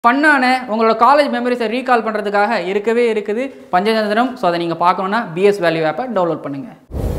ஃபன்னான உங்களோட college மெமரிஸை recall பண்ணுறதுக்காக இருக்கவே இருக்குது பஞ்சதந்திரம் ஸோ அதை நீங்கள் பார்க்கணுன்னா பிஎஸ் வேல்யூ ஆப்பை டவுன்லோட் பண்ணுங்கள்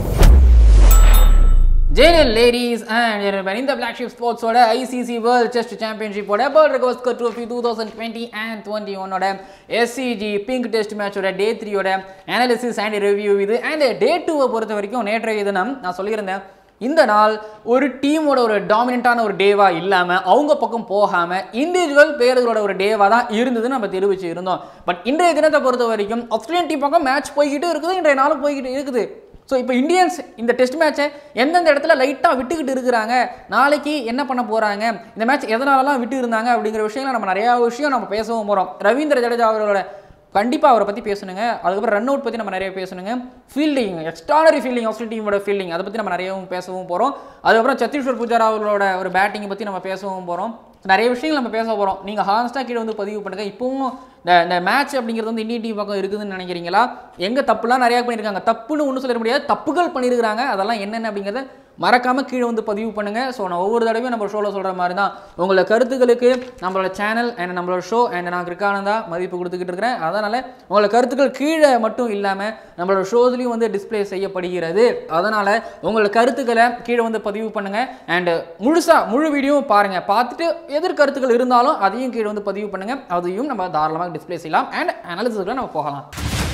ஜேனல் லேடிஸ் அண்ட் இந்த பிளாக் ஷிப் ஸ்போர்ட்ஸோட ஐசிசி வேர்ல்ட் செஸ்ட் சாம்பியன்ஷிப்போட வேர்ல்ட் ரெக்கவர்ஸ்கர் trophy two thousand twenty and twenty ஒன்னோட எஸ்சிஜி பிங்க் டெஸ்ட் மேட்சோட டே த்ரீயோட அனாலிசிஸ் அண்ட் ரிவ்யூ இது அண்ட் டே டூவை பொறுத்த வரைக்கும் நேற்றைய தினம் நான் சொல்லியிருந்தேன் இந்த நாள் ஒரு டீமோட ஒரு டாமினண்ட்டான ஒரு டேவா இல்லாமல் அவங்க பக்கம் போகாமல் இண்டிவிஜுவல் பிளேயர்களோட ஒரு டேவா தான் இருந்ததுன்னு நம்ம தெரிவிச்சு இருந்தோம் பட் இன்றைய தினத்தை பொறுத்த வரைக்கும் ஆஸ்திரேலியன் டீம் பக்கம் மேட்ச் போய்கிட்டு இருக்குது இன்றைய நாளும் போய்கிட்டு இருக்குது ஸோ இப்போ இந்தியன்ஸ் இந்த டெஸ்ட் மேட்சை எந்தெந்த இடத்துல லைட்டாக விட்டுக்கிட்டு இருக்கிறாங்க நாளைக்கு என்ன பண்ண போகிறாங்க இந்த மேட்ச் எதனாலலாம் விட்டு இருந்தாங்க அப்படிங்கிற விஷயங்களை நம்ம நிறையா விஷயம் நம்ம பேசவும் போகிறோம் ரவீந்திர ஜடேஜா அவர்களோட கண்டிப்பாக அவரை பற்றி பேசணுங்க அதுக்கப்புறம் ரன் அவுட் பற்றி நம்ம நிறைய பேசணுங்க ஃபீல்டிங் எக்ஸ்ட்ரானரி ஃபீல்டிங் ஆஸ்திரேலிய டீமோட ஃபீல்டிங் அதை பற்றி நம்ம நிறையவும் பேசவும் போகிறோம் அதுக்கப்புறம் சத்தீஸ்வர் புஜாரா அவர்களோட ஒரு பேட்டிங்கை பற்றி நம்ம பேசவும் போகிறோம் நிறைய விஷயங்கள் நம்ம பேச போகிறோம் நீங்கள் ஹான்ஸ்டாக கீழே வந்து பதிவு பண்ணுங்கள் இப்போவும் இந்த இந்த மேட்ச் அப்படிங்கிறது வந்து இந்தியன் டீம் பக்கம் இருக்குதுன்னு நினைக்கிறீங்களா எங்கே தப்புலாம் நிறையா பண்ணியிருக்காங்க தப்புன்னு ஒன்றும் சொல்ல முடியாது தப்புகள் பண்ணியிருக்காங்க அதெல்லாம் என்னென்ன அப்படிங்கிறத மறக்காமல் கீழே வந்து பதிவு பண்ணுங்கள் ஸோ நான் ஒவ்வொரு தடவையும் நம்ம ஷோவில் சொல்கிற மாதிரி தான் உங்களோட கருத்துக்களுக்கு நம்மளோட சேனல் அண்ட் நம்மளோட ஷோ அண்ட் நான் கிருக்கானந்தா மதிப்பு கொடுத்துக்கிட்டு இருக்கிறேன் அதனால் உங்களோட கருத்துக்கள் கீழே மட்டும் இல்லாமல் நம்மளோட ஷோஸ்லையும் வந்து டிஸ்ப்ளே செய்யப்படுகிறது அதனால் உங்களோட கருத்துக்களை கீழே வந்து பதிவு பண்ணுங்கள் அண்டு முழுசாக முழு வீடியோவும் பாருங்கள் பார்த்துட்டு எதிர் கருத்துக்கள் இருந்தாலும் அதையும் கீழே வந்து பதிவு பண்ணுங்கள் அதையும் நம்ம தாராளமாக டிஸ்ப்ளே செய்யலாம் அண்ட் அனாலிசிஸ்க்கு நம்ம போகலாம்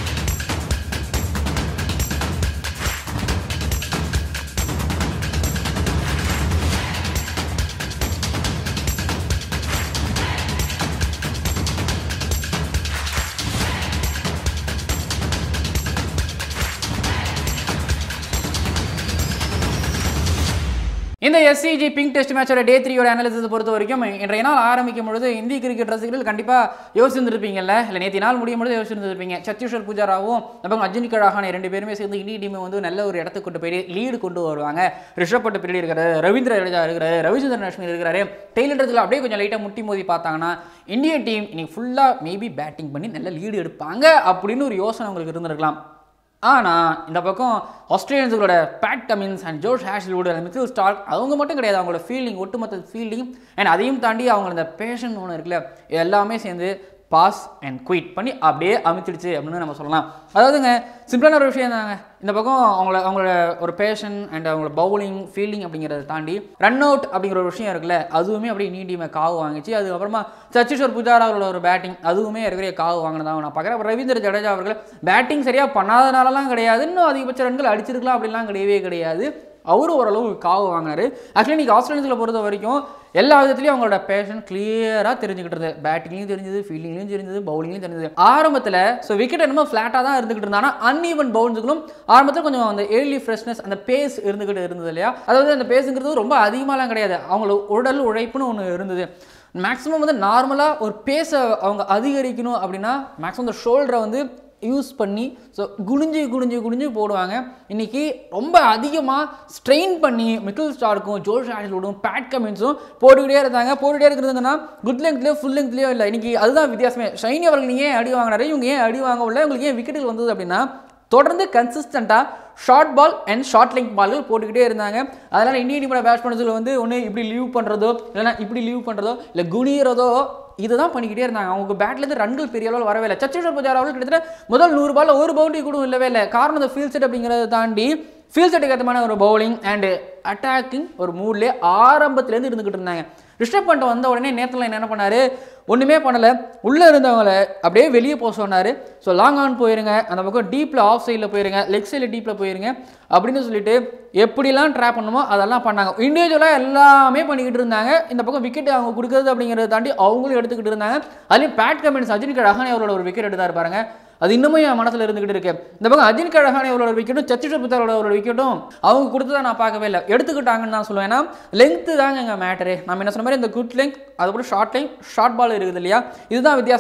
இந்த எஸ்சிஜி பிங்க் டெஸ்ட் மேட்சோட டே த்ரீயோட அனாலிசிஸ் பொறுத்த வரைக்கும் இன்றைய நாள் ஆரம்பிக்கும் பொழுது இந்திய கிரிக்கெட் ரசிகர்கள் கண்டிப்பாக யோசிச்சிருந்திருப்பீங்கல்ல இல்லை நேற்று நாள் முடியும் பொழுது யோசிச்சிருந்திருப்பீங்க சத்தீஸ்வர் புஜாராவும் அப்புறம் அஜினி கழகான ரெண்டு பேருமே சேர்ந்து இந்திய டீமை வந்து நல்ல ஒரு இடத்துக்கு கொண்டு போய் லீடு கொண்டு வருவாங்க ரிஷப் பட்டு பிள்ளை இருக்கிறாரு ரவீந்திர ஜடேஜா இருக்கிறாரு ரவிச்சந்திரன் அஸ்வின் இருக்கிறாரு டெய்லண்டத்தில் அப்படியே கொஞ்சம் லைட்டாக முட்டி மோதி பார்த்தாங்கன்னா இந்தியன் டீம் இன்னைக்கு ஃபுல்லாக மேபி பேட்டிங் பண்ணி நல்ல லீடு எடுப்பாங்க அப்படின்னு ஒரு யோசனை உங்களுக்கு இருந்திருக்கலாம் ஆனால் இந்த பக்கம் ஆஸ்திரேலியன்ஸுகளோட Pat Cummins and Josh Hazlewood and Mitchell Starc அவங்க மட்டும் கிடையாது அவங்களோட ஃபீல்டிங் ஒட்டுமொத்த ஃபீல்டிங் அண்ட் அதையும் தாண்டி அவங்க அந்த பேஷன் ஒன்று இருக்குல்ல இது எல்லாமே சேர்ந்து பாஸ் அண்ட் குயிட் பண்ணி அப்படியே அமைச்சிடுச்சு அப்படின்னு நம்ம சொல்லலாம் அதாவதுங்க சிம்பிளான ஒரு விஷயம் தாங்க இந்த பக்கம் அவங்கள அவங்களோட ஒரு பேஷன் அண்ட் அவங்களோட பவுலிங் ஃபீல்டிங் அப்படிங்கிறத தாண்டி ரன் அவுட் அப்படிங்கிற ஒரு விஷயம் இருக்குல்ல அதுவுமே அப்படியே நீ டீமை காவு வாங்கிச்சு அதுக்கப்புறமா சச்சீஸ்வர் புஜாரா அவரோட ஒரு பேட்டிங் அதுவுமே இருக்கிற காவு வாங்கினதாக நான் பார்க்குறேன் ரவீந்திர ஜடேஜா அவர்கள் பேட்டிங் சரியாக பண்ணாதனாலலாம் கிடையாது இன்னும் அதிகபட்ச ரன்கள் அடிச்சிருக்கலாம் அப்படிலாம் கிடையவே கிடையாது அவரும் ஓரளவு காவு வாங்கினாரு ஆக்சுவலி இன்றைக்கி ஆஸ்திரேலியத்தில் பொறுத்த வரைக்கும் எல்லா விதத்துலையும் அவங்களோட பேஷன் கிளியராக தெரிஞ்சுக்கிட்டு இருந்தது பேட்டிங்லையும் தெரிஞ்சது ஃபீல்டிங்லையும் தெரிஞ்சது பவுலிங்லையும் தெரிஞ்சது ஆரம்பத்தில் ஸோ விக்கெட் என்னமோ ஃப்ளாட்டாக தான் இருந்துகிட்டு இருந்தானா அன்ஈவன் பவுன்ஸுகளும் ஆரம்பத்தில் கொஞ்சம் அந்த ஏர்லி ஃப்ரெஷ்னஸ் அந்த பேஸ் இருந்துகிட்டு இருந்தது இல்லையா அதாவது அந்த பேஸுங்கிறது ரொம்ப அதிகமாகலாம் கிடையாது அவங்கள உடல் உழைப்புன்னு ஒன்று இருந்தது மேக்ஸிமம் வந்து நார்மலாக ஒரு பேஸை அவங்க அதிகரிக்கணும் அப்படின்னா மேக்ஸிமம் இந்த ஷோல்டரை வந்து யூஸ் பண்ணி ஸோ குனிஞ்சு குனிஞ்சு குனிஞ்சு போடுவாங்க இன்றைக்கி ரொம்ப அதிகமாக ஸ்ட்ரெயின் பண்ணி மிடில் ஸ்டார்க்கும் ஜோஷ் ஆஷ்லோடும் பேட் கமின்ஸும் போட்டுக்கிட்டே இருந்தாங்க போட்டுக்கிட்டே இருக்கிறதுங்கன்னா குட் லெங்க்லேயோ ஃபுல் லெங்க்லேயோ இல்லை இன்றைக்கி அதுதான் வித்தியாசமே ஷைனி அவர்கள் ஏன் அடி வாங்கினாரு இவங்க ஏன் அடி வாங்க உள்ள உங்களுக்கு ஏன் விக்கெட்டுகள் வந்தது அப்படின்னா தொடர்ந்து கன்சிஸ்டண்ட்டாக short ball and short length பால்கள் போட்டுக்கிட்டே இருந்தாங்க அதனால் இந்தியன் டீமோட பேட்ஸ்மேன்ஸில் வந்து ஒன்று இப்படி லீவ் பண்ணுறதோ இல்லைனா இப்படி லீவ் பண்ணுறதோ இல்லை குனியறதோ இதுதான் பண்ணிக்கிட்டே இருந்தாங்க அவங்க பேட்லேருந்து ரன்கள் பெரிய அளவில் வரவே இல்லை சச்சீஸ்வர் புஜாரா அவர்கள் கிட்டத்தட்ட முதல் நூறு பால் ஒரு பவுண்டரி கூட இல்லவே இல்லை காரணம் இந்த ஃபீல்ட் செட் அப்படிங்கிறத தாண்டி ஃபீல்ட் செட்டுக்கு ஏற்றமான ஒரு பவுலிங் அண்டு அட்டாக்கிங் ஒரு மூட்லேயே ஆரம்பத்துலேருந்து இருந்துக்கிட்டு இருந்தாங்க ரிஷப் பண்ட் வந்த உடனே நேரத்தில் என்ன பண்ணார் ஒன்றுமே பண்ணலை உள்ளே இருந்தவங்கள அப்படியே வெளியே போக சொன்னார் ஸோ லாங் ஆன் போயிருங்க அந்த பக்கம் டீப்பில் ஆஃப் சைடில் போயிருங்க லெக் சைடில் டீப்பில் போயிருங்க அப்படின்னு சொல்லிட்டு எப்படிலாம் ட்ராப் பண்ணுமோ அதெல்லாம் பண்ணாங்க இண்டிவிஜுவலாக எல்லாமே பண்ணிக்கிட்டு இருந்தாங்க இந்த பக்கம் விக்கெட் அவங்க கொடுக்குறது அப்படிங்கிறத தாண்டி அவங்களும் எடுத்துக்கிட்டு இருந்தாங்க அதுலேயும் பேட் கமெண்ட்ஸ் அஜினிக் ரஹானே அவரோட ஒரு விக்கெட் எடுத்தார் பாருங்க அது இன்னமும் என் மனசில் இருந்துகிட்டு இருக்கு இந்த பக்கம் அஜின் கழகானே அவரோட விக்கெட்டும் சச்சிஷர் புத்தாரோட ஒரு விக்கெட்டும் அவங்க கொடுத்ததா நான் பார்க்கவே இல்லை எடுத்துக்கிட்டாங்கன்னு தான் சொல்லுவேன் ஏன்னா லென்த்து தாங்க எங்கள் மேட்டரு நம்ம என்ன சொன்ன மாதிரி இந்த குட் லெங்க் அதுக்கப்புறம் ஷார்ட் லைன் ஷார்ட் பால் இருக்குது இல்லையா இதுதான் வித்தியாசமே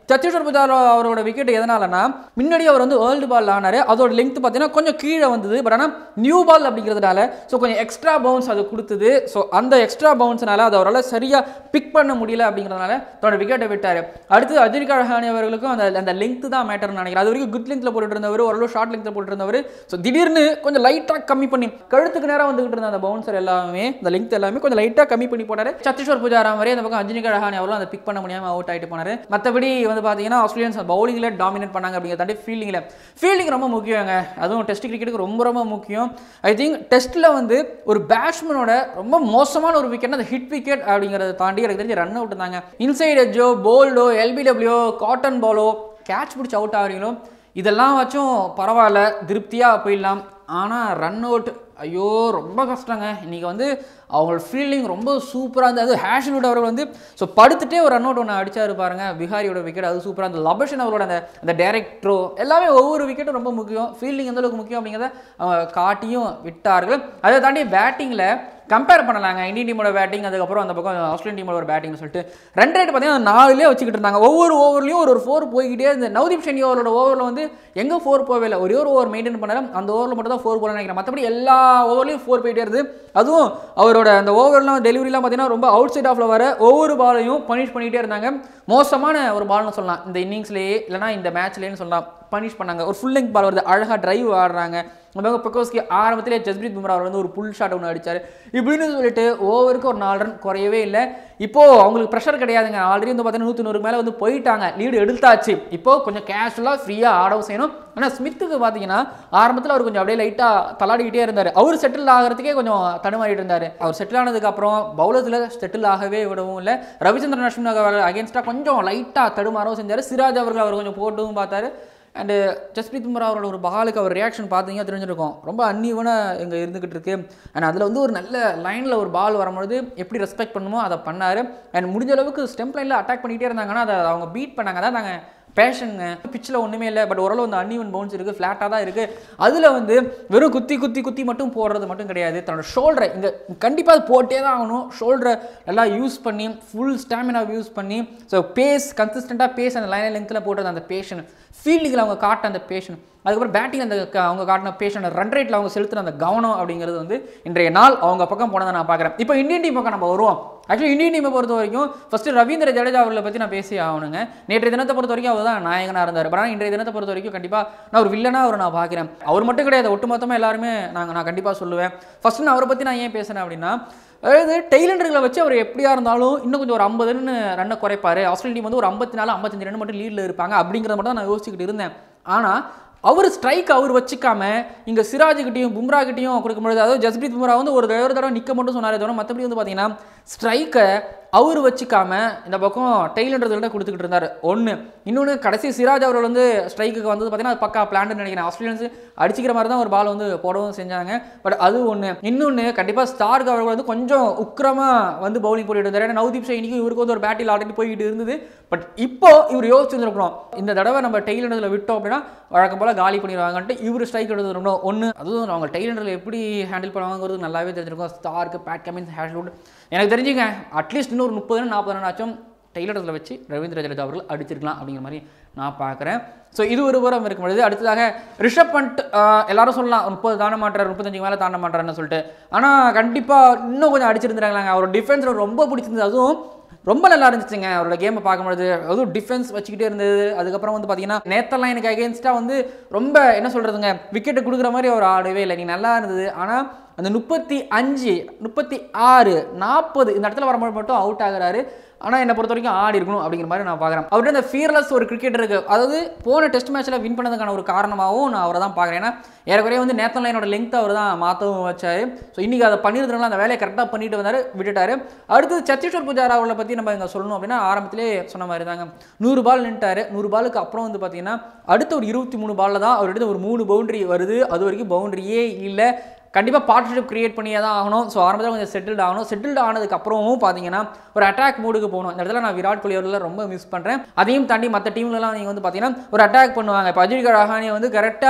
சத்தீஸ்வர் புஜாரா அவரோட விக்கெட் எதனாலனா முன்னாடி அவர் வந்து வேர்ல்டு பால் ஆனார் அதோட லெங்த் பார்த்தீங்கன்னா கொஞ்சம் கீழே வந்தது பட் ஆனால் நியூ பால் அப்படிங்கிறதுனால ஸோ கொஞ்சம் எக்ஸ்ட்ரா பவுன்ஸ் அது கொடுத்தது ஸோ அந்த எக்ஸ்ட்ரா பவுன்ஸ்னால அது அவரால் சரியாக பிக் பண்ண முடியல அப்படிங்கிறதுனால தன்னோட விக்கெட்டை விட்டார் அடுத்து அஜிரிகா ரஹானி அவர்களுக்கும் அந்த அந்த லெங்த் தான் மேட்டர்னு நினைக்கிறேன் அது வரைக்கும் குட் லெங்த்தில் போட்டுட்டு இருந்தவர் ஓரளவு ஷார்ட் லெங்த்தில் போட்டுட்டு இருந்தவர் ஸோ திடீர்னு கொஞ்சம் லைட்டாக கம்மி பண்ணி கழுத்துக்கு நேரம் வந்துகிட்டு இருந்த அந்த பவுன்சர் எல்லாமே அந்த லெங்த் எல்லாமே கொஞ்சம் லைட்டாக கம்மி பண்ணி போட்டார் சத்தீஸ்வர் புஜாரா மாதிரி அந்த பக்கம் அஜினிகா ரஹானி அவர்களும் அதை பிக் பண்ண முடியாமல் அவுட் ஆகிட்டு போனார் மற்றபடி வந்து பார்த்தீங்கன்னா ஆஸ்திரேலியன்ஸ் பவுலிங்கில் டாமினேட் பண்ணாங்க அப்படிங்கிறத தாண்டி ஃபீல்டிங்கில் ஃபீல்டிங் ரொம்ப முக்கியங்க அதுவும் டெஸ்ட் கிரிக்கெட்டுக்கு ரொம்ப ரொம்ப முக்கியம் ஐ திங்க் டெஸ்ட்டில் வந்து ஒரு பேட்ஸ்மேனோட ரொம்ப மோசமான ஒரு விக்கெட் அந்த ஹிட் விக்கெட் அப்படிங்கிறத தாண்டி எனக்கு தெரிஞ்சு ரன் அவுட் இருந்தாங்க இன்சைட் எஜ்ஜோ போல்டோ எல்பிடபிள்யூ காட்டன் பாலோ கேட்ச் பிடிச்சி அவுட் ஆகிறீங்களோ இதெல்லாம் வச்சும் பரவாயில்ல திருப்தியாக போயிடலாம் ஆனால் ரன் அவுட் ஐயோ ரொம்ப கஷ்டங்க இன்றைக்கி வந்து அவங்களோட ஃபீல்டிங் ரொம்ப சூப்பராக இருந்தது அது ஹேஷன்வுட் அவர்கள் வந்து ஸோ படுத்துட்டே ஒரு ரன் அவுட் ஒன்று அடிச்சாரு பாருங்க பிஹாரியோட விக்கெட் அது சூப்பராக அந்த லபஷன் அவரோட அந்த அந்த டேரக்ட் த்ரோ எல்லாமே ஒவ்வொரு விக்கெட்டும் ரொம்ப முக்கியம் ஃபீல்டிங் எந்த அளவுக்கு முக்கியம் அப்படிங்கிறத அவங்க காட்டியும் விட்டார்கள் அதை தாண்டி பேட்டிங்கில் கம்பேர் பண்ணலாங்க இந்தியன் டீமோட பேட்டிங் அதுக்கப்புறம் அந்த பக்கம் ஆஸ்திரேலியன் டீமோட ஒரு பேட்டிங்னு சொல்லிட்டு ரன் ரேட் பார்த்தீங்கன்னா நாலுலேயே வச்சுக்கிட்டு இருந்தாங்க ஒவ்வொரு ஓவர்லையும் ஒரு ஒரு ஃபோர் போய்கிட்டே இருந்த நவதீப் ஷெனி அவரோட ஓவரில் வந்து எங்கே ஃபோர் போகவே இல்லை ஒரே ஒரு ஓவர் மெயின்டைன் பண்ணாலும் அந்த ஓவரில் மட்டும் தான் ஃபோர் போல நினைக்கிறேன் மற்றபடி எல்லா ஓவர்லையும் ஃபோர் போயிட்டே இருந்தது அதுவும் அவரோட அந்த ஓவர்லாம் டெலிவரிலாம் பார்த்தீங்கன்னா ரொம்ப அவுட் சைட் ஆஃப்ல வர ஒவ்வொரு பாலையும் பனிஷ் பண்ணிகிட்டே இருந்தாங்க மோசமான ஒரு பால்னு சொல்லலாம் இந்த இன்னிங்ஸ்லேயே இல்லைனா இந்த மேட்ச்லேன்னு சொல்லலாம் பனிஷ் பண்ணாங்க ஒரு ஃபுல் லெங்க் பால் வருது அழகாக டிரைவ் ஆடுறாங்க நம்ம பெக்கோஸ்கி ஆரம்பத்திலே ஜஸ்பிரீத் பும்ரா அவர் வந்து ஒரு புல் ஷாட் ஒன்று அடிச்சார் இப்படின்னு சொல்லிட்டு ஓவருக்கு ஒரு நாலு ரன் குறையவே இல்லை இப்போ அவங்களுக்கு ப்ரெஷர் கிடையாதுங்க ஆல்ரெடி வந்து பார்த்தீங்கன்னா நூற்றி நூறு மேலே வந்து போயிட்டாங்க லீடு எடுத்தாச்சு இப்போ கொஞ்சம் கேஷுவலாக ஃப்ரீயாக ஆடவும் செய்யணும் ஆனால் ஸ்மித்துக்கு பார்த்தீங்கன்னா ஆரம்பத்தில் அவர் கொஞ்சம் அப்படியே லைட்டாக தலாடிக்கிட்டே இருந்தார் அவர் செட்டில் ஆகிறதுக்கே கொஞ்சம் தடுமாறிட்டு இருந்தார் அவர் செட்டில் ஆனதுக்கப்புறம் பவுலர்ஸில் செட்டில் ஆகவே விடவும் இல்லை ரவிச்சந்திரன் அஸ்வின் அவர் அகேன்ஸ்டாக கொஞ்சம் லைட்டாக தடுமாறவும் செஞ்சார் சிராஜ் அவர்கள் அவர் கொஞ்சம் போட்டும் பார்த்தாரு அண்டு ஜஸ்பிரீத் பும்ரா அவரோட ஒரு பாலுக்கு அவர் ரியாக்ஷன் பார்த்தீங்கன்னா தெரிஞ்சிருக்கும் ரொம்ப அன்னிவனாக இங்கே இருந்துகிட்டு இருக்கு அண்ட் அதில் வந்து ஒரு நல்ல லைனில் ஒரு பால் வரும்பொழுது எப்படி ரெஸ்பெக்ட் பண்ணுமோ அதை பண்ணார் அண்ட் முடிஞ்ச அளவுக்கு ஸ்டெம்ப் லைனில் அட்டாக் பண்ணிகிட்டே இருந்தாங்கன்னா அதை அவங்க பீட் பண்ணாங்க அதான் நாங்கள் பேஷனுங்க பிச்சில் ஒன்றுமே இல்லை பட் ஓரளவு அந்த அன்னிவன் பவுன்ஸ் இருக்குது ஃப்ளாட்டாக தான் இருக்குது அதில் வந்து வெறும் குத்தி குத்தி குத்தி மட்டும் போடுறது மட்டும் கிடையாது தன்னோட ஷோல்டரை இங்கே கண்டிப்பாக அது போட்டே தான் ஆகணும் ஷோல்டரை நல்லா யூஸ் பண்ணி ஃபுல் ஸ்டாமினா யூஸ் பண்ணி ஸோ பேஸ் கன்சிஸ்டண்ட்டாக பேஸ் அந்த லைன் லென்த்தில் போடுறது அந்த பேஷன் ஃபீல்டிங்கில் அவங்க காட்ட அந்த பேஷன் அதுக்கப்புறம் பேட்டிங் அந்த க- அவங்க காட்டின பேஷன் ரன் ரேட்டில் அவங்க செலுத்தின அந்த கவனம் அப்படிங்கிறது வந்து இன்றைய நாள் அவங்க பக்கம் போனதை நான் பார்க்குறேன் இப்போ இந்தியன் டீம் பக்கம் நம்ம வருவோம் ஆக்சுவலி இந்தியன் டீமை பொறுத்த வரைக்கும் ஃபஸ்ட்டு ரவீந்திர ஜடேஜா அவர்களை பற்றி நான் பேசி ஆகணுங்க நேற்றைய தினத்தை பொறுத்த வரைக்கும் அவர் தான் நாயகனாக இருந்தார் பட் ஆனால் இன்றைய தினத்தை பொறுத்த வரைக்கும் கண்டிப்பாக நான் ஒரு வில்லனாக அவர் நான் பார்க்குறேன் அவர் மட்டும் கிடையாது ஒட்டுமொத்தமாக எல்லாருமே நாங்கள் நான் கண்டிப்பாக சொல்லுவேன் ஃபஸ்ட்டு நான் அவரை பற்றி நான் ஏன் பேசுகிறேன் அப்படின்னா அதாவது டெய்லண்டர்களை வச்சு அவர் எப்படியா இருந்தாலும் இன்னும் கொஞ்சம் ஒரு ஐம்பது ரன் ரன்னை குறைப்பாரு ஆஸ்திரேலியா டீம் வந்து ஒரு ஐம்பத்தி நாலு ஐம்பத்தஞ்சு ரன் மட்டும் லீடில் இருப்பாங்க அப்படிங்கிறத மட்டும் தான் நான் யோசிச்சுக்கிட்டு இருந்தேன் ஆனால் அவர் ஸ்ட்ரைக் அவர் வச்சுக்காம இங்கே சிராஜுக்கிட்டையும் பும்ராகிட்டையும் கொடுக்கும்பொழுது அதாவது ஜஸ்பிரீத் பும்ரா வந்து ஒரு ஒரு தடவை நிற்க மட்டும் சொன்னாரே தவிர மற்றபடி வந்து பார்த்தீங்கன்னா ஸ்ட்ரைக்கை அவர் வச்சுக்காம இந்த பக்கம் டெய்லன்றதுல கொடுத்துக்கிட்டு இருந்தார் ஒன்று இன்னொன்று கடைசி சிராஜ் அவர்கள் வந்து ஸ்ட்ரைக்குக்கு வந்தது பார்த்தீங்கன்னா அது பக்கா பிளான் நினைக்கிறேன் ஆஸ்திரேலியன்ஸ் அடிச்சுக்கிற மாதிரி தான் ஒரு பால் வந்து போடவும் செஞ்சாங்க பட் அது ஒன்று இன்னொன்று கண்டிப்பாக ஸ்டார்க் அவர்கள் வந்து கொஞ்சம் உக்கிரமாக வந்து பவுலிங் போட்டுட்டு இருந்தார் ஏன்னா நவதீப் சைனிக்கும் இவருக்கு வந்து ஒரு பேட்டில் ஆல்ரெடி போய்கிட்டு இருந்தது பட் இப்போ இவர் யோசிச்சிருந்துருக்கணும் இந்த தடவை நம்ம டெய்லண்டரில் விட்டோம் அப்படின்னா வழக்கம் போல் காலி பண்ணிடுவாங்கன்ட்டு இவர் ஸ்ட்ரைக் எடுத்துருக்கணும் ஒன்று அதுவும் அவங்க டெய்லண்டரில் எப்படி ஹேண்டில் பண்ணுவாங்கிறது நல்லாவே தெரிஞ்சிருக்கும் ஸ்டார்க்கு பேட் கமின்ஸ் ஹேஷ்வுட் எனக்கு தெரிஞ்சுங்க அட்லீஸ்ட் இன்னொரு முப்பது ரன் நாற்பது ரன் ஆச்சும் டெய்லரில் வச்சு ரவீந்திர ஜடேஜா அவர்கள் அடிச்சிருக்கலாம் அப்படிங்கிற மாதிரி நான் பார்க்குறேன் ஸோ இது ஒரு புறம் இருக்கும் பொழுது அடுத்ததாக ரிஷப் பண்ட் ஆஹ், எல்லாரும் சொல்லலாம் முப்பது தாண்ட மாட்டார் முப்பத்தஞ்சு மேலே தாண்ட மாட்டாருன்னு சொல்லிட்டு ஆனால் கண்டிப்பாக இன்னும் கொஞ்சம் அடிச்சிருந்துறாங்களாங்க அவர் டிஃபென்ஸில் ரொம்ப பிடிச்சிருந்தது அதுவும் ரொம்ப நல்லா இருந்துச்சுங்க அவரோட கேமை பார்க்கும்பொழுது அதுவும் டிஃபென்ஸ் வச்சுக்கிட்டே இருந்தது அதுக்கப்புறம் வந்து பார்த்தீங்கன்னா நேத்தெல்லாம் எனக்கு அகேன்ஸ்டாக வந்து ரொம்ப என்ன சொல்கிறதுங்க விக்கெட்டு கொடுக்குற மாதிரி அவர் ஆடவே இல்லை நீ நல்லா இருந்தது ஆனால் அந்த முப்பத்தி அஞ்சு முப்பத்தி ஆறு நாற்பது இந்த இடத்துல வரும்போது மட்டும் அவுட் ஆகுறாரு ஆனால் என்னை பொறுத்த வரைக்கும் ஆடி இருக்கணும் அப்படிங்கிற மாதிரி நான் பார்க்குறேன் அவர்கிட்ட அந்த ஃபியர்லெஸ் ஒரு கிரிக்கெட்டருக்கு அதாவது போன டெஸ்ட் மேட்ச்சில் வின் பண்ணதுக்கான ஒரு காரணமாகவும் நான் அவரை தான் பார்க்குறேன் ஏன்னா ஏறக்குறைய வந்து நேத்தன் லைனோட லெங்த் அவர் தான் மாற்றவும் வச்சாரு ஸோ இன்றைக்கி அதை பண்ணியிருந்தனால அந்த வேலையை கரெக்டாக பண்ணிட்டு வந்தார் விட்டுட்டாரு அடுத்து சத்தீஸ்வர் புஜாரா அவர்களை பற்றி நம்ம இங்கே சொல்லணும் அப்படின்னா ஆரம்பத்திலே சொன்ன மாதிரி தாங்க நூறு பால் நின்ட்டாரு நூறு பாலுக்கு அப்புறம் வந்து பார்த்தீங்கன்னா அடுத்த ஒரு இருபத்தி மூணு பாலில் தான் அவர்கிட்ட ஒரு மூணு பவுண்டரி வருது அது வரைக்கும் பவுண்டரியே இல்லை கண்டிப்பாக பார்ட்னர்ஷிப் கிரியேட் பண்ணியே தான் ஆகணும் ஸோ ஆரம்பத்தில் கொஞ்சம் செட்டில்ட் ஆகணும் செட்டில்ட் ஆனதுக்கு அப்புறமும் பார்த்தீங்கன்னா ஒரு அட்டாக் மூடுக்கு போகணும் இந்த இடத்துல நான் விராட் கோலி அவர்கள் ரொம்ப மிஸ் பண்ணுறேன் அதையும் தாண்டி மற்ற டீம்லலாம் நீங்கள் வந்து பார்த்தீங்கன்னா ஒரு அட்டாக் பண்ணுவாங்க இப்போ அஜித் ரஹானியை வந்து கரெக்டாக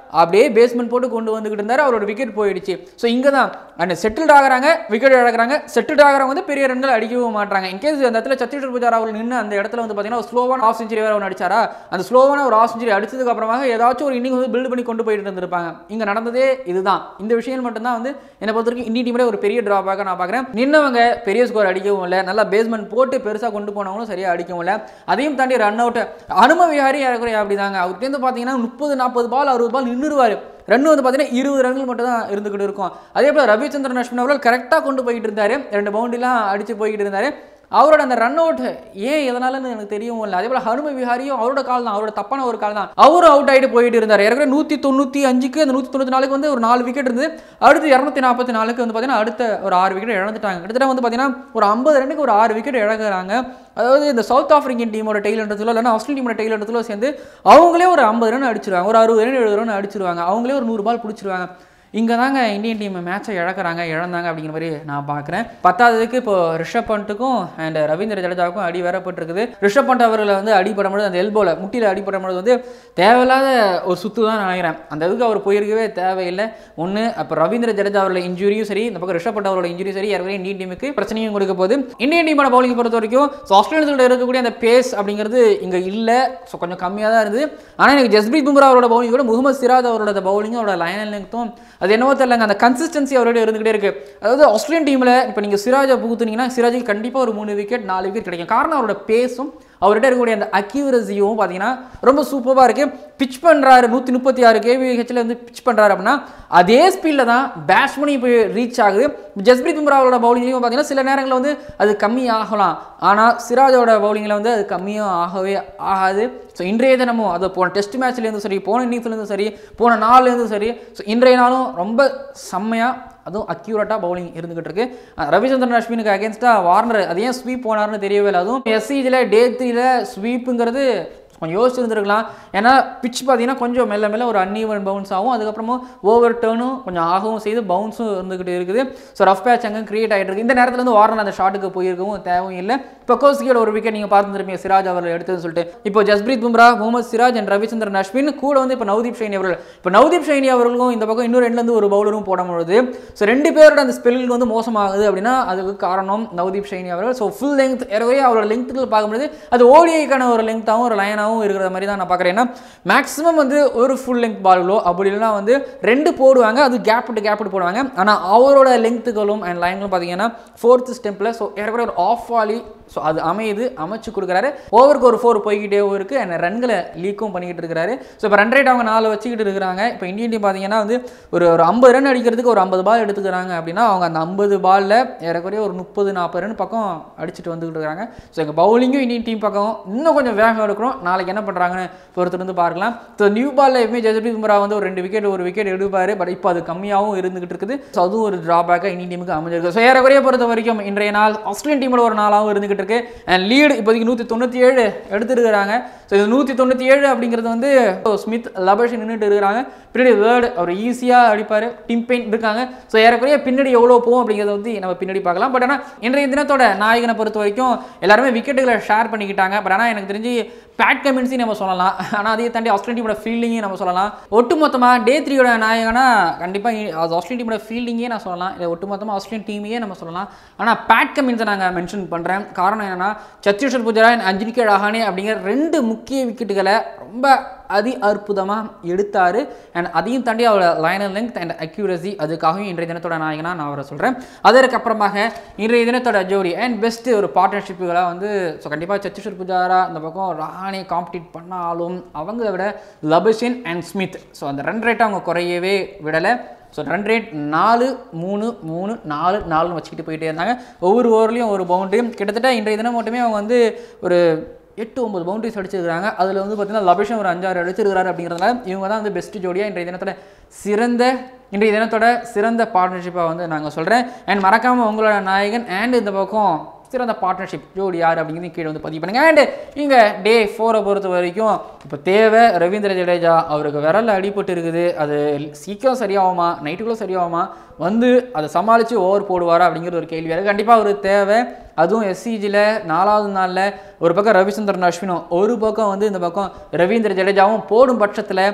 அப்படியே பேஸ்மெண்ட் போட்டு கொண்டு வந்துகிட்டு இருந்தார் அவரோட விக்கெட் போயிடுச்சு ஸோ இங்கே தான் அண்ட் செட்டில்ட் ஆகுறாங்க விக்கெட் இழக்கிறாங்க செட்டில்ட் ஆகிறவங்க வந்து பெரிய ரன்கள் அடிக்கவும் மாட்டாங்க இன்கேஸ் அந்த இடத்துல சத்தீஸ்வர் புஜாரா அவர் நின்று அந்த இடத்துல வந்து பார்த்தீங்கன்னா ஸ்லோவான ஆஃப் செஞ்சுரி வேறு ஒன்று அடிச்சாரா அந்த ஸ்லோவான ஒரு ஆஃப் செஞ்சுரி அடிச்சதுக்கு அப்புறமாக ஏதாச்சும் ஒரு இன்னிங் வந்து பில்ட் பண்ணி கொண்டு போயிட்டு இருந்திருப்பாங்க இங்கே நடந்ததே இதுதான் இந்த விஷயம் மட்டும்தான் வந்து என்னை பொறுத்த வரைக்கும் இந்திய டீமில் ஒரு பெரிய ட்ராபேக்காக நான் பார்க்குறேன் நின்னவங்க பெரிய ஸ்கோர் அடிக்கவும் இல்லை நல்லா பேஸ்மெண்ட் போட்டு பெருசாக கொண்டு போனவங்களும் சரியாக அடிக்கவும் இல்லை அதையும் தாண்டி ரன் அவுட் அனும விஹாரி ஏறக்குறைய அப்படிதாங்க அவர்கிட்ட பார்த்தீங்கன்னா முப்பது நாற்பது பால் அறுபது பால் நின்றுருவார் ரன் வந்து பார்த்தீங்கன்னா இருபது ரன்கள் மட்டும் தான் இருந்துகிட்டு இருக்கும் அதே போல் ரவிச்சந்திரன் அஸ்வின் அவர்கள் கரெக்டாக கொண்டு போயிட்டு இருந்தார் ரெண்டு பவுண்டரிலாம் அடித்து போய்கிட்டு இருந்தார் அவரோட அந்த ரன் அவுட் ஏன் எதனாலன்னு எனக்கு தெரியவும் இல்லை அதே போல் ஹனும விஹாரியும் அவரோட கால் தான் அவரோட தப்பான ஒரு கால் தான் அவரும் அவுட் ஆகிட்டு போயிட்டு இருந்தார் ஏற்கனவே நூற்றி தொண்ணூற்றி அஞ்சுக்கு அந்த நூற்றி தொண்ணூற்றி நாலுக்கு வந்து ஒரு நாலு விக்கெட் இருந்தது அடுத்து இரநூத்தி நாற்பத்தி நாலுக்கு வந்து பார்த்தீங்கன்னா அடுத்த ஒரு ஆறு விக்கெட் இழந்துட்டாங்க கிட்டத்தட்ட வந்து பார்த்தீங்கன்னா ஒரு ஐம்பது ரன்னுக்கு ஒரு ஆறு விக்கெட் இழக்கிறாங்க அதாவது இந்த சவுத் ஆஃப்ரிக்கன் டீமோட டெய்லன்றதுல இல்லைன்னா ஆஸ்திரேலியன் டீமோட டெய்லன்றதுல சேர்ந்து அவங்களே ஒரு ஐம்பது ரன் அடிச்சிருவாங்க ஒரு அறுபது ரன் எழுபது ரன் அடிச்சிருவாங்க அவங்களே ஒரு நூறு பால் பிடிச்சிருவாங்க இங்கே தாங்க இந்தியன் டீம் மேட்சை இழக்கிறாங்க இழந்தாங்க அப்படிங்கிற மாதிரி நான் பார்க்குறேன் பத்தாவதுக்கு இப்போ ரிஷப் பண்ட்டுக்கும் அண்ட் ரவீந்திர ஜடேஜாவுக்கும் அடி வரப்பட்டிருக்குது ரிஷப் பண்ட் அவர்களை வந்து அடிபடும்போது அந்த எல்போவில் முட்டியில் அடிபடும்போது வந்து தேவையில்லாத ஒரு சுத்து தான் நினைக்கிறேன் அந்த இதுக்கு அவர் போயிருக்கவே தேவையில்லை ஒன்று அப்போ ரவீந்திர ஜடேஜா அவரோட இன்ஜுரியும் சரி இந்த பக்கம் ரிஷப் பண்ட் அவரோட இன்ஜுரி சரி ஏற்கனவே இந்தியன் டீமுக்கு பிரச்சனையும் கொடுக்க போகுது இந்தியன் டீமோட பவுலிங் பொறுத்த வரைக்கும் ஸோ ஆஸ்திரேலியத்தில் இருக்கக்கூடிய அந்த பேஸ் அப்படிங்கிறது இங்கே இல்லை ஸோ கொஞ்சம் கம்மியாக தான் இருந்தது ஆனால் எனக்கு ஜஸ்பிரீத் பும்ரா அவரோட பவுலிங் கூட முகமது சிராஜ் அவரோட பவுலிங்கும் அவரோட லைன் லெங்க்த்தும் அது என்னவோ தெரியலங்க அந்த கன்சிஸ்டன்சி அவரோட இருந்துகிட்டே இருக்கு அதாவது ஆஸ்திரேலியன் டீமில் இப்போ நீங்கள் சிராஜை புகுத்துனீங்கன்னா சிராஜுக்கு கண்டிப்பாக ஒரு மூணு விக்கெட் நாலு விக்கெட் கிடைக்கும் காரணம் அவரோட பேஸும் அவர்கிட்ட இருக்கக்கூடிய அந்த அக்யூரஸியும் பார்த்தீங்கன்னா ரொம்ப சூப்பராக இருக்குது பிச் பண்ணுறாரு நூற்றி முப்பத்தி ஆறு கேவிஹெச்சில் வந்து பிச் பண்ணுறாரு அப்படின்னா அதே ஸ்பீடில் தான் பேட்ஸ்மேன் இப்போ ரீச் ஆகுது ஜஸ்பிரீத் பும்ராவோட பவுலிங்லையும் பார்த்தீங்கன்னா சில நேரங்களில் வந்து அது கம்மி ஆகலாம் ஆனால் சிராஜோட பவுலிங்கில் வந்து அது கம்மியும் ஆகவே ஆகாது ஸோ இன்றைய தினமும் அது போன டெஸ்ட் மேட்ச்லேருந்து சரி போன இன்னிங்ஸ்லேருந்து சரி போன நாள்லேருந்து சரி ஸோ இன்றைய நாளும் ரொம்ப செம்மையாக அதுவும் அக்யூரேட்டாக பவுலிங் இருந்துகிட்டு இருக்கு அஹ் ரவிச்சந்திரன் அஸ்வினுக்கு அகேன்ஸ்டாக வார்னர் அது ஏன் ஸ்வீப் போனார்னு தெரியவே இல்லை அதுவும் எஸ்சிஜில் டே த்ரீல ஸ்வீப்புங்கிறது கொஞ்சம் யோசிச்சிருந்துருக்கலாம் ஏன்னா பிச் பார்த்தீங்கன்னா கொஞ்சம் மெல்ல மெல்ல ஒரு அன்ஈவன் பவுன்ஸ் ஆகும் அதுக்கப்புறமா ஓவர் டேர்னும் கொஞ்சம் ஆகவும் செய்து பவுன்ஸும் இருந்துகிட்டு இருக்குது ஸோ ரஃப் பேட்ச் அங்கே கிரியேட் ஆகிட்டு இருக்கு இந்த நேரத்தில் வந்து வார்னர் அந்த ஷாட்டுக்கு போயிருக்கவும் தேவையும் இல்லை இப்போ கோஸ்கியோட ஒரு விக்கெட் நீங்கள் பார்த்துருப்பீங்க சிராஜ் அவர்கள் எடுத்ததுன்னு சொல்லிட்டு இப்போ ஜஸ்பிரீத் பும்ரா முகமது சிராஜ் அண்ட் ரவிச்சந்திரன் அஸ்வின் கூட வந்து இப்போ நவதீப் ஷைனி அவர்கள் இப்போ நவதீப் ஷைனி அவர்களும் இந்த பக்கம் இன்னொரு ரெண்டுலேருந்து ஒரு பவுலரும் போடும்பொழுது ஸோ ரெண்டு பேரோட அந்த ஸ்பெல்லிங் வந்து மோசமாகுது அப்படின்னா அதுக்கு காரணம் நவதீப் ஷைனி அவர்கள் ஸோ ஃபுல் லெங்த் ஏறவே அவரோட லெங்த்தில் பார்க்கும்போது அது ஓடிஐக்கான ஒரு லெங்த்தாகவும் ஒரு லைனாகவும் இருக்கிற மாதிரி தான் நான் பார்க்குறேன் ஏன்னா மேக்ஸிமம் வந்து ஒரு ஃபுல் லெங்த் பால்களோ அப்படி இல்லைனா வந்து ரெண்டு போடுவாங்க அது கேப் விட்டு கேப் விட்டு போடுவாங்க ஆனால் அவரோட லெங்த்துகளும் அண்ட் லைன்களும் பார்த்தீங்கன்னா ஃபோர்த் ஸ்டெம்பில் ஸோ ஏறக்குறைய ஒரு ஆஃப் வாலி ஸோ அது அமையுது அமைச்சு கொடுக்குறாரு ஓவருக்கு ஒரு ஃபோர் போய்கிட்டே இருக்கு அண்ட் ரன்களை லீக்கும் பண்ணிக்கிட்டு இருக்கிறாரு ஸோ இப்போ ரன் ரேட் அவங்க நாலு வச்சுக்கிட்டு இருக்கிறாங்க இப்போ இந்தியன் டீம் பார்த்தீங்கன்னா வந்து ஒரு ஒரு ஐம்பது ரன் அடிக்கிறதுக்கு ஒரு ஐம்பது பால் எடுத்துக்கிறாங்க அப்படின்னா அவங்க அந்த ஐம்பது பாலில் ஏறக்குறைய ஒரு முப்பது நாற்பது ரன் பக்கம் அடிச்சுட்டு வந்துக்கிட்டு இருக்காங்க ஸோ எங்கள் பவுலிங்கும் இந்தியன் டீம் பக்கம் இன்னும் கொஞ்சம் வேகம் எடுக்கிறோம் நாளைக்கு என்ன பண்ணுறாங்கன்னு பொறுத்திருந்து பார்க்கலாம் ஸோ நியூ பாலில் எப்பவுமே ஜெயஸ்ரீத் பும்ரா வந்து ஒரு ரெண்டு விக்கெட் ஒரு விக்கெட் எடுப்பார் பட் இப்போ அது கம்மியாகவும் இருந்துகிட்டு இருக்குது ஸோ அதுவும் ஒரு ட்ராபேக்காக இந்தியன் டீமுக்கு அமைஞ்சிருக்கு ஸோ ஏறக்குறைய பொறுத்த வரைக்கும் இன்றைய நாள் ஆஸ்திரேலியன் டீமில் ஒரு நாளாகவும் இருந்துகிட்டு இருக்கு அண்ட் லீடு இப்போதைக்கு நூற்றி தொண்ணூற்றி ஏழு எடுத்துருக்கிறாங்க ஸோ இது நூற்றி தொண்ணூற்றி ஏழு அப்படிங்கிறது வந்து ஸ்மித் லபஷ் நின்றுட்டு இருக்கிறாங்க பின்னாடி வேர்டு அவர் ஈஸியாக அடிப்பார் டிம் பெயின் இருக்காங்க ஸோ ஏறக்குறைய பின்னாடி எவ்வளோ போகும் அப்படிங்கிறத வந்து நம்ம பின்னாடி பார்க்கலாம் பட் ஆனால் இன்றைய தினத்தோட நாயகனை பொறுத்த வரைக்கும் எல்லாருமே விக்கெட்டுகளை ஷேர் பண்ணிக்கிட்டாங்க பட் ஆனால் எனக்கு தெரிஞ்சு பேட் கமெண்ட்ஸையும் நம்ம சொல்லலாம் ஆனால் அதையே தாண்டி ஆஸ்திரேலியன் டீமோட ஃபீல்டிங்கையும் நம்ம சொல்லலாம் ஒட்டுமொத்தமாக டே த்ரீயோட நாயகனா கண்டிப்பாக அது ஆஸ்திரேலியன் டீமோட ஃபீல்டிங்கே நான் சொல்லலாம் இல்லை ஒட்டுமொத்தமாக ஆஸ்திரேலியன் டீமையே நம்ம சொல்லலாம் ஆனால் பேட் கமெண்ட்ஸை நாங்கள் மென்ஷன் பண்ணுறேன் காரணம் என்னன்னா சத்தீஸ்வர் புஜரா அஞ்சினிகே ரஹானே அப்படிங்கிற ரெண்டு முக்கிய விக்கெட்டுகளை ரொம்ப அதி அற்புதமாக எடுத்தார் அண்ட் அதையும் தாண்டி அவரோட லைனல் லெங்க் அண்ட் அக்யூரசி அதுக்காகவும் இன்றைய தினத்தோட நாயகனா நான் அவரை சொல்கிறேன் அதற்கப்புறமாக இன்றைய தினத்தோட ஜோடி அண்ட் பெஸ்ட்டு ஒரு பார்ட்னர்ஷிப்புகளாக வந்து ஸோ கண்டிப்பாக சத்தீஸ்வர் புஜாரா இந்த பக்கம் ரஹானே காம்படிட் பண்ணாலும் அவங்கள விட லபிஷின் அண்ட் ஸ்மித் ஸோ அந்த ரன் ரேட்டை அவங்க குறையவே விடலை ஸோ ரன் ரேட் நாலு மூணு மூணு நாலு நாலுன்னு வச்சுக்கிட்டு போயிட்டே இருந்தாங்க ஒவ்வொரு ஓவர்லேயும் ஒரு பவுண்டரியும் கிட்டத்தட்ட இன்றைய தினம் மட்டுமே அவங்க வந்து ஒரு எட்டு ஒன்பது பவுண்டரிஸ் அடிச்சிருக்காங்க அதில் வந்து பார்த்தீங்கன்னா லபிஷன் ஒரு அஞ்சாறு அடிச்சிருக்காரு அப்படிங்கிறதுனால இவங்க தான் வந்து பெஸ்ட் ஜோடியாக இன்றைய தினத்தோட சிறந்த இன்றைய தினத்தோட சிறந்த பார்ட்னர்ஷிப்பாக வந்து நாங்கள் சொல்கிறேன் அண்ட் மறக்காமல் உங்களோட நாயகன் அண்ட் இந்த பக்கம் சிறந்த பார்ட்னர்ஷிப் ஜோடி யார் அப்படிங்கிறது கீழே வந்து பதிவு பண்ணுங்க அண்ட் இங்கே டே ஃபோரை பொறுத்த வரைக்கும் இப்போ தேவை ரவீந்திர ஜடேஜா அவருக்கு விரல் அடிபட்டு இருக்குது அது சீக்கிரம் சரியாகுமா நைட்டுக்குள்ளே சரியாகுமா வந்து அதை சமாளித்து ஓவர் போடுவாரா அப்படிங்கிறது ஒரு கேள்வி அது கண்டிப்பாக ஒரு தேவை அதுவும் எஸ்சிஜியில் நாலாவது நாளில் ஒரு பக்கம் ரவிச்சந்திரன் அஸ்வினும் ஒரு பக்கம் வந்து இந்த பக்கம் ரவீந்திர ஜடேஜாவும் போடும் பட்சத்தில்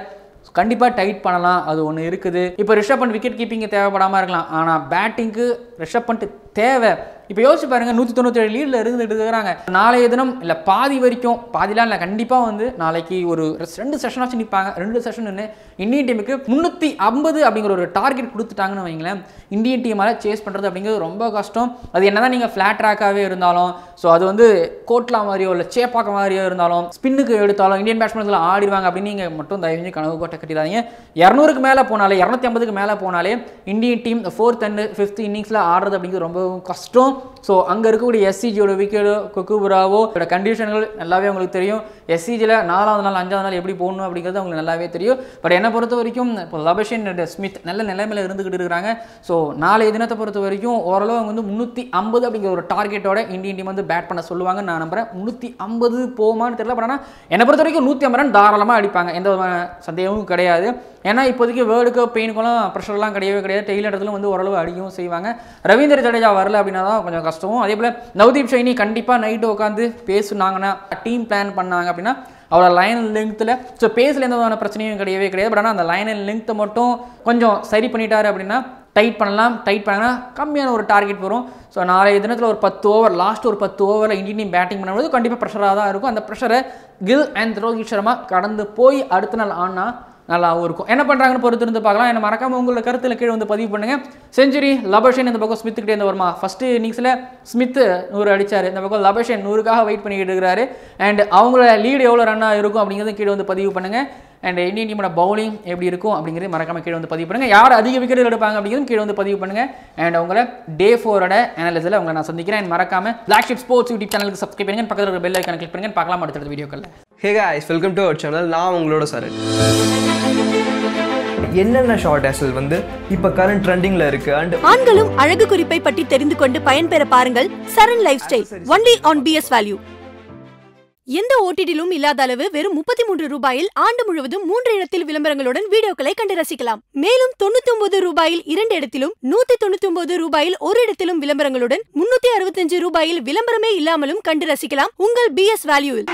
கண்டிப்பாக டைட் பண்ணலாம் அது ஒன்று இருக்குது இப்போ ரிஷப் பண்ட் விக்கெட் கீப்பிங் தேவைப்படாமல் இருக்கலாம் ஆனால் பேட்டிங்க்கு ரிஷப் பண்ட் தேவை இப்போ யோசிச்சு பாருங்க நூற்றி தொண்ணூற்றி ஏழு லீடில் இருந்துட்டு இருக்கிறாங்க நாளைய தினம் இல்லை பாதி வரைக்கும் பாதிலாம் இல்லை கண்டிப்பாக வந்து நாளைக்கு ஒரு ரெண்டு செஷனாச்சும் நிற்பாங்க ரெண்டு செஷன் நின்று இந்தியன் டீமுக்கு முந்நூற்றி ஐம்பது அப்படிங்கிற ஒரு டார்கெட் கொடுத்துட்டாங்கன்னு வைங்களேன் இந்தியன் டீமால் சேஸ் பண்ணுறது அப்படிங்கிறது ரொம்ப கஷ்டம் அது என்னதான் நீங்கள் ஃப்ளாட் ட்ராக்காகவே இருந்தாலும் ஸோ அது வந்து கோட்லா மாதிரியோ இல்லை சேப்பாக்க மாதிரியோ இருந்தாலும் ஸ்பின்னுக்கு எடுத்தாலும் இந்தியன் பேட்ஸ்மேன்ஸில் ஆடிடுவாங்க அப்படின்னு நீங்கள் மட்டும் தயவு செஞ்சு கனவு கோட்டை கட்டிடாதீங்க இரநூறுக்கு மேலே போனாலே இரநூத்தி ஐம்பதுக்கு மேலே போனாலே Indian team fourth and fifth இன்னிங்ஸில் ஆடுறது அப்படிங்கிறது ரொம்ப கஷ்டம் ஸோ அங்கே இருக்கக்கூடிய எஸ்சிஜியோட விக்கெட்டோ குக்குபுராவோ இதோட கண்டிஷன்கள் நல்லாவே உங்களுக்கு தெரியும் எஸ்சிஜியில் நாலாவது நாள் அஞ்சாவது நாள் எப்படி போகணும் அப்படிங்கிறது அவங்களுக்கு நல்லாவே தெரியும் பட் என்னை பொறுத்த வரைக்கும் இப்போ லபஷன் ஸ்மித் நல்ல நிலைமையில் இருந்துக்கிட்டு இருக்கிறாங்க ஸோ நாளைய தினத்தை பொறுத்த வரைக்கும் ஓரளவு அவங்க வந்து முந்நூற்றி ஐம்பது அப்படிங்கிற ஒரு டார்கெட்டோட இந்தியன் டீம் வந்து பேட் பண்ண சொல்லுவாங்க நான் நம்புறேன் முந்நூற்றி ஐம்பது போமான்னு தெரியல பட் ஆனால் என்னை பொறுத்த வரைக்கும் நூற்றி ஐம்பது ரன் தாராளமாக அடிப்பாங்க எந்த விதமான சந்தேகமும் கிடையாது ஏன்னா இப்போதைக்கு வேர்ல்டு கப் பெயினுக்கெல்லாம் ப்ரெஷர்லாம் கிடையவே கிடையாது டெய்லர் இடத்துல வந்து ஓரளவு அடிக்கவும் செய்வாங்க ரவீந்திர ஜடேஜா வரல அப்படின்னா தான் கொஞ்சம் கஷ்டம் அதே போல் நவதீப் சைனி கண்டிப்பாக நைட்டு உட்காந்து பேசுனாங்கன்னா டீம் பிளான் பண்ணாங்க அப்படின்னா அவரோட லைன் லெங்க்த்தில் ஸோ பேஸில் எந்த விதமான பிரச்சனையும் கிடையவே கிடையாது பட் ஆனால் அந்த லைன் லெங்க்த்தை மட்டும் கொஞ்சம் சரி பண்ணிட்டாரு அப்படின்னா டைட் பண்ணலாம் டைட் பண்ணனா கம்மியான ஒரு டார்கெட் வரும் ஸோ நாளைய தினத்தில் ஒரு பத்து ஓவர் லாஸ்ட் ஒரு பத்து ஓவரில் இந்தியன் டீம் பேட்டிங் பண்ணும்போது கண்டிப்பாக ப்ரெஷராக தான் இருக்கும் அந்த ப்ரெஷரை கில் அண்ட் ரோஹித் சர்மா கடந்து போய் அடுத்த நாள் ஆனால் நல்லாவும் இருக்கும் என்ன பண்ணுறாங்கன்னு பொறுத்து இருந்து பார்க்கலாம் என்ன மறக்காம உங்களோட கருத்தில் கீழே வந்து பதிவு பண்ணுங்க செஞ்சுரி லபஷன் இந்த பக்கம் ஸ்மித் கிட்டே இருந்து வருமா ஃபர்ஸ்ட் இன்னிங்ஸில் ஸ்மித் நூறு அடிச்சார் இந்த பக்கம் லபஷன் நூறுக்காக வெயிட் பண்ணிக்கிட்டு இருக்கிறாரு அண்ட் அவங்களோட லீடு எவ்வளோ ரன்னாக இருக்கும் அப்படிங்கிறது கீழே வந்து பதிவு பண்ணுங்க அண்ட் இந்தியன் டீமோட பவுலிங் எப்படி இருக்கும் அப்படிங்கிறது மறக்காம கீழே வந்து பதிவு பண்ணுங்க யார் அதிக விக்கெட் எடுப்பாங்க அப்படிங்கிறது கீழே வந்து பதிவு பண்ணுங்க அண்ட் உங்களை டே ஃபோரோட அனாலிசில் உங்களை நான் சந்திக்கிறேன் and மறக்காம பிளாக் ஷிப் ஸ்போர்ட்ஸ் யூடியூப் சேனலுக்கு சப்ஸ்கிரைப் பண்ணுங்க பக்கத்தில் இருக்கிற பெல் ஐக்கான கிளிக் பண்ணுங்க பார்க்கலாம் அடுத்த வீடியோக்களில் hey guys welcome to our channel நான் உங்களோட சரண் என்னென்ன ஷார்ட் ஆசல் வந்து இப்போ கரண்ட் ட்ரெண்டிங்கில் இருக்கு அண்ட் ஆண்களும் அழகு குறிப்பை பற்றி தெரிந்து கொண்டு பயன்பெற பாருங்கள் Saran lifestyle only on BS value எந்த ஓடிடிலும் இல்லாத அளவு வெறும் முப்பத்தி மூன்று ரூபாயில் ஆண்டு முழுவதும் மூன்று இடத்தில் விளம்பரங்களுடன் வீடியோக்களை கண்டு ரசிக்கலாம் மேலும் தொண்ணூத்தி ஒன்பது ரூபாயில் இரண்டு இடத்திலும் நூத்தி தொண்ணூத்தி ஒன்பது ரூபாயில் ஒரு இடத்திலும் விளம்பரங்களுடன் முன்னூத்தி அறுபத்தஞ்சு ரூபாயில் விளம்பரமே இல்லாமலும் கண்டு ரசிக்கலாம் உங்கள் பிஎஸ் வேல்யூவில்